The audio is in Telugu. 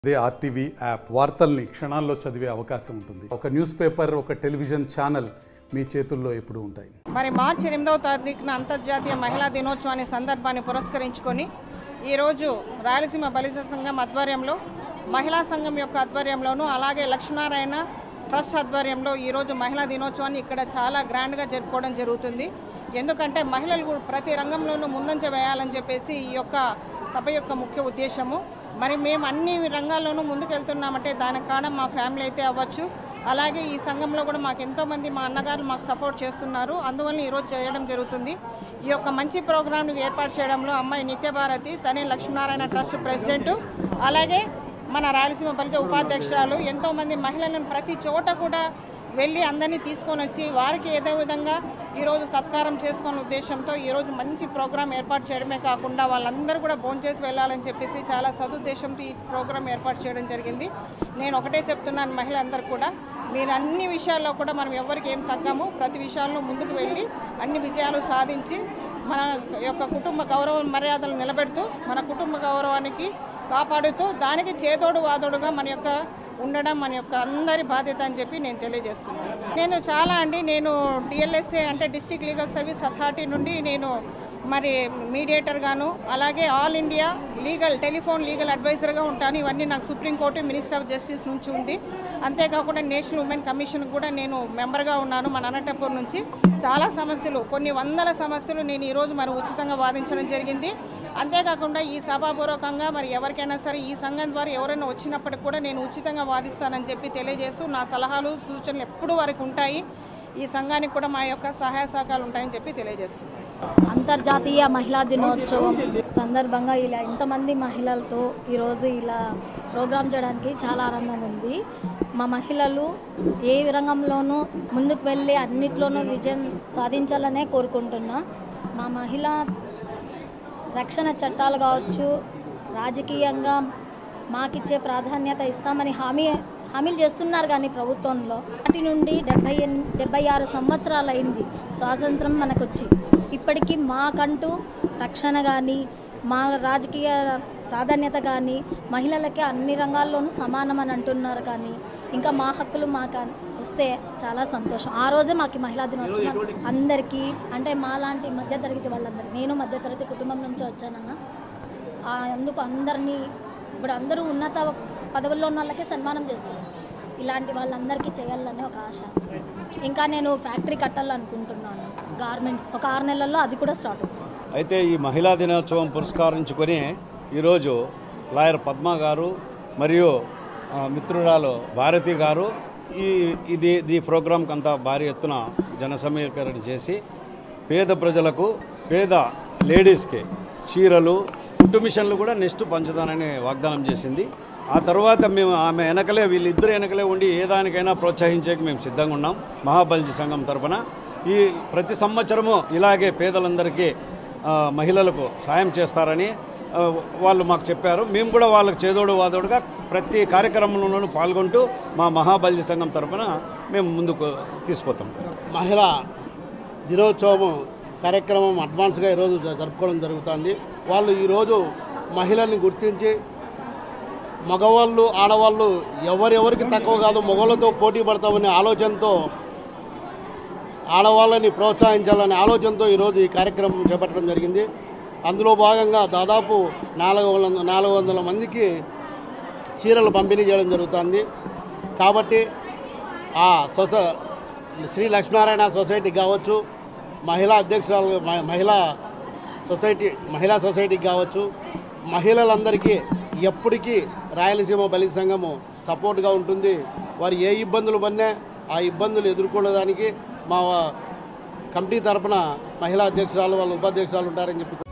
అదే ఆర్టీవీ యాప్ వార్తల్ని క్షణాల్లో చదివే అవకాశం ఉంటుంది ఒక న్యూస్ పేపర్ ఒక టెలివిజన్ ఛానల్ మీ చేతుల్లో ఎప్పుడూ ఉంటాయి మరి మార్చి ఎనిమిదవ తారీఖున అంతర్జాతీయ మహిళా దినోత్సవాన్ని సందర్భాన్ని పురస్కరించుకొని ఈరోజు రాయలసీమ బలిజ సంఘం ఆధ్వర్యంలో మహిళా సంఘం యొక్క ఆధ్వర్యంలోనూ అలాగే లక్ష్మీనారాయణ ట్రస్ట్ ఆధ్వర్యంలో ఈరోజు మహిళా దినోత్సవాన్ని ఇక్కడ చాలా గ్రాండ్గా జరుపుకోవడం జరుగుతుంది ఎందుకంటే మహిళలు కూడా ప్రతి రంగంలోనూ ముందంజ వేయాలని చెప్పేసి ఈ యొక్క సభ యొక్క ముఖ్య ఉద్దేశము మరి మేము అన్ని రంగాల్లోనూ ముందుకెళ్తున్నామంటే దానికి కారణం మా ఫ్యామిలీ అయితే అవ్వచ్చు అలాగే ఈ సంఘంలో కూడా మాకు ఎంతో మంది మా అన్నగారు మాకు సపోర్ట్ చేస్తున్నారు అందువల్ల ఈరోజు చేయడం జరుగుతుంది ఈ యొక్క మంచి ప్రోగ్రాంను ఏర్పాటు చేయడంలో అమ్మాయి నిత్యభారతి తనే లక్ష్మీనారాయణ ట్రస్ట్ ప్రెసిడెంట్ అలాగే మన రాయలసీమ బలిజ ఉపాధ్యక్షురాలు ఎంతో మంది మహిళలను ప్రతి చోట కూడా వెళ్ళి అందరినీ తీసుకొని వచ్చి వారికి ఏదో విధంగా ఈరోజు సత్కారం చేసుకునే ఉద్దేశంతో ఈరోజు మంచి ప్రోగ్రాం ఏర్పాటు చేయడమే కాకుండా వాళ్ళందరూ కూడా భోంచేసి వెళ్ళాలని చెప్పేసి చాలా సదుద్దేశంతో ఈ ప్రోగ్రాం ఏర్పాటు చేయడం జరిగింది నేను ఒకటే చెప్తున్నాను మహిళలందరూ కూడా మీరు అన్ని విషయాల్లో కూడా మనం ఎవరికి ఏం తగ్గము ప్రతి విషయాల్లో ముందుకు వెళ్ళి అన్ని విజయాలు సాధించి మన యొక్క కుటుంబ గౌరవ మర్యాదలు నిలబెడుతూ మన కుటుంబ గౌరవానికి కాపాడుతూ దానికి చేదోడు వాదోడుగా మన యొక్క ఉండడం మన యొక్క అందరి బాధ్యత అని చెప్పి నేను తెలియజేస్తున్నాను నేను చాలా అండి నేను డిఎల్ఎస్ఏ అంటే డిస్ట్రిక్ట్ లీగల్ సర్వీస్ అథారిటీ నుండి నేను మరి మీడియేటర్ గాను అలాగే all India legal telephone legal అడ్వైజర్గా ఉంటాను ఇవన్నీ నాకు సుప్రీంకోర్టు మినిస్టర్ ఆఫ్ జస్టిస్ నుంచి ఉంది అంతేకాకుండా నేషనల్ ఉమెన్ కమిషన్ కూడా నేను మెంబర్గా ఉన్నాను మన అనంతపూర్ నుంచి చాలా సమస్యలు కొన్ని వందల సమస్యలు నేను ఈరోజు మరి ఉచితంగా వాదించడం జరిగింది అంతేకాకుండా ఈ సభాపూర్వకంగా మరి ఎవరికైనా సరే ఈ సంఘం ద్వారా ఎవరైనా వచ్చినప్పటికి కూడా నేను ఉచితంగా వాదిస్తానని చెప్పి తెలియజేస్తూ నా సలహాలు సూచనలు ఎప్పుడు వరకు ఉంటాయి ఈ సంఘానికి కూడా మా యొక్క సహాయ సహకారాలు ఉంటాయని చెప్పి తెలియజేస్తున్నాను అంతర్జాతీయ మహిళా దినోత్సవం సందర్భంగా ఇలా ఇంతమంది మహిళలతో ఈరోజు ఇలా ప్రోగ్రాం చేయడానికి చాలా ఆనందంగా ఉంది మా మహిళలు ఏ రంగంలోనూ ముందుకు వెళ్ళి అన్నిట్లోనూ విజయం సాధించాలనే కోరుకుంటున్నా మా మహిళ రక్షణ చట్టాలు కావచ్చు రాజకీయంగా మాకిచ్చే ప్రాధాన్యత ఇస్తామని హామీ హామీలు చేస్తున్నారు కానీ ప్రభుత్వంలో వాటి నుండి డెబ్బై ఎన్ డెబ్బై ఆరు సంవత్సరాలు అయింది స్వాతంత్రం మనకొచ్చి ఇప్పటికీ మాకంటూ రక్షణ కానీ మా రాజకీయ ప్రాధాన్యత కానీ మహిళలకి అన్ని రంగాల్లోనూ సమానం అని అంటున్నారు కానీ ఇంకా మా హక్కులు మాకు వస్తే చాలా సంతోషం ఆ రోజే మాకు ఈ మహిళా దినోత్సవం అందరికీ అంటే మాలాంటి మధ్యతరగతి వాళ్ళందరికీ నేను మధ్యతరగతి కుటుంబం నుంచి వచ్చానన్న ఆ అందుకు అందరినీ ఇప్పుడు అందరూ ఉన్నత పదవుల్లో ఉన్న వాళ్ళకే సన్మానం చేస్తారు ఇలాంటి వాళ్ళందరికీ చేయాలని ఒక ఆశ ఇంకా నేను ఫ్యాక్టరీ కట్టాలనుకుంటున్నాను గార్మెంట్స్ ఒక ఆరు నెలల్లో అది కూడా స్టార్ట్ అవుతుంది అయితే ఈ మహిళా దినోత్సవం పురస్కరించుకొని ఈరోజు లాయర్ పద్మ గారు మరియు ఆ, మిత్రురాలు భారతి గారు ఈ ఇది ఈ ప్రోగ్రాంకి అంతా భారీ ఎత్తున జన సమీకరణ చేసి పేద ప్రజలకు పేద లేడీస్కి చీరలు కుట్టు మిషన్లు కూడా నెక్స్ట్ పంచుతానని వాగ్దానం చేసింది ఆ తర్వాత మేము ఆమె వెనకలే వీళ్ళిద్దరు వెనకలే ఉండి ఏ దానికైనా ప్రోత్సహించేకి మేము సిద్ధంగా ఉన్నాం మహాబలిజీ సంఘం తరపున ఈ ప్రతి సంవత్సరము ఇలాగే పేదలందరికీ ఆ, మహిళలకు సాయం చేస్తారని ఆ, వాళ్ళు మాకు చెప్పారు మేము కూడా వాళ్ళకి చేదోడు వాదోడుగా ప్రతి కార్యక్రమంలోనూ పాల్గొంటూ మా మహాబలి సంఘం తరపున మేము ముందుకు తీసుకుపోతాం మహిళా దినోత్సవం కార్యక్రమం అడ్వాన్స్గా ఈరోజు జ- జరుపుకోవడం జరుగుతుంది వాళ్ళు ఈరోజు మహిళల్ని గుర్తించి మగవాళ్ళు ఆడవాళ్ళు ఎవరెవరికి తక్కువ కాదు మగవాళ్ళతో పోటీ పడతామనే ఆలోచనతో ఆడవాళ్ళని ప్రోత్సహించాలనే ఆలోచనతో ఈరోజు ఈ కార్యక్రమం చేపట్టడం జరిగింది అందులో భాగంగా దాదాపు నాలుగు వందల నాలుగు వందల మందికి చీరలు పంపిణీ చేయడం జరుగుతుంది కాబట్టి ఆ సొస శ్రీ లక్ష్మీనారాయణ సొసైటీకి కావచ్చు మహిళా అధ్యక్షురాలు మ- మహిళా సొసైటీ మహిళా సొసైటీకి కావచ్చు మహిళలందరికీ ఎప్పటికీ రాయలసీమ బలి సంఘము సపోర్ట్గా ఉంటుంది వారు ఏ ఇబ్బందులు పడినా ఆ ఇబ్బందులు ఎదుర్కొనేదానికి మా కమిటీ తరపున మహిళా అధ్యక్షురాలు వాళ్ళ ఉపాధ్యక్షురాలు ఉంటారని చెప్పి